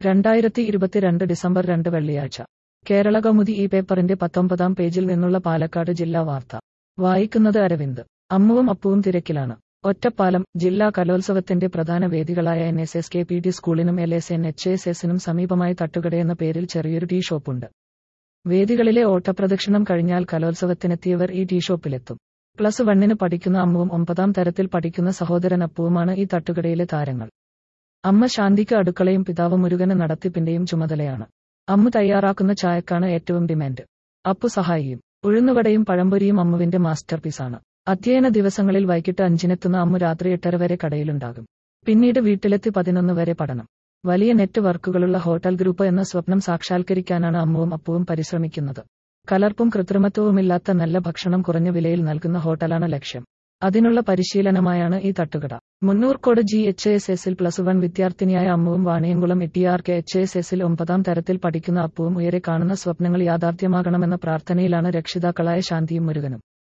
രണ്ടായിരത്തി ഇരുപത്തിരണ്ട് ഡിസംബർ രണ്ട് വെള്ളിയാഴ്ച കേരള കൗമുദി ഈ പേപ്പറിന്റെ പത്തൊമ്പതാം പേജിൽ നിന്നുള്ള പാലക്കാട് ജില്ലാ വാർത്ത വായിക്കുന്നത് അരവിന്ദ് അമ്മുവും അപ്പുവും തിരക്കിലാണ് ഒറ്റപ്പാലം ജില്ലാ കലോത്സവത്തിന്റെ പ്രധാന വേദികളായ N S S K P T സ്കൂളിനും L S N H S എസിനും സമീപമായി തട്ടുകടയെന്ന പേരിൽ ചെറിയൊരു ടീ ഷോപ്പുണ്ട് വേദികളിലെ ഓട്ടപ്രദക്ഷിണം കഴിഞ്ഞാൽ കലോത്സവത്തിനെത്തിയവർ ഈ ടീ ഷോപ്പിലെത്തും പ്ലസ് വണ്ണിന് പഠിക്കുന്ന അമ്മുവും ഒമ്പതാം തരത്തിൽ പഠിക്കുന്ന സഹോദരൻ അപ്പുവുമാണ് ഈ തട്ടുകടയിലെ താരങ്ങൾ അമ്മ ശാന്തിക്ക് അടുക്കളയും പിതാവ് മുരുകന് നടത്തിപ്പിന്റെയും ചുമതലയാണ് അമ്മു തയ്യാറാക്കുന്ന ചായക്കാണ് ഏറ്റവും ഡിമാൻഡ് അപ്പു സഹായിയും ഉഴുന്നുവടയും പഴംപൊരിയും അമ്മുവിന്റെ മാസ്റ്റർ പീസാണ് അധ്യയന ദിവസങ്ങളിൽ വൈകിട്ട് അഞ്ചിനെത്തുന്ന അമ്മു രാത്രി എട്ടര വരെ കടയിലുണ്ടാകും പിന്നീട് വീട്ടിലെത്തി പതിനൊന്ന് വരെ പഠനം വലിയ നെറ്റ് വർക്കുകളുള്ള ഹോട്ടൽ ഗ്രൂപ്പ് എന്ന സ്വപ്നം സാക്ഷാത്കരിക്കാനാണ് അമ്മുവും അപ്പുവും പരിശ്രമിക്കുന്നത് കലർപ്പും കൃത്രിമത്വവുമില്ലാത്ത നല്ല ഭക്ഷണം കുറഞ്ഞ വിലയിൽ നൽകുന്ന ഹോട്ടലാണ് ലക്ഷ്യം അതിനുള്ള പരിശീലനമായാണ് ഈ തട്ടുകട മുന്നൂർക്കോട് ജി എച്ച് എസ് എസിൽ പ്ലസ് വൺ വിദ്യാർത്ഥിനിയായ അമ്മുവും വാണിയംകുളം എട്ടിയാർ കെ എച്ച് എസ് എസിൽ ഒമ്പതാം തരത്തിൽ പഠിക്കുന്ന അപ്പുവും ഉയരെ കാണുന്ന സ്വപ്നങ്ങൾ യാഥാർത്ഥ്യമാകണമെന്ന പ്രാർത്ഥനയിലാണ് രക്ഷിതാക്കളായ ശാന്തിയും മുരുകനും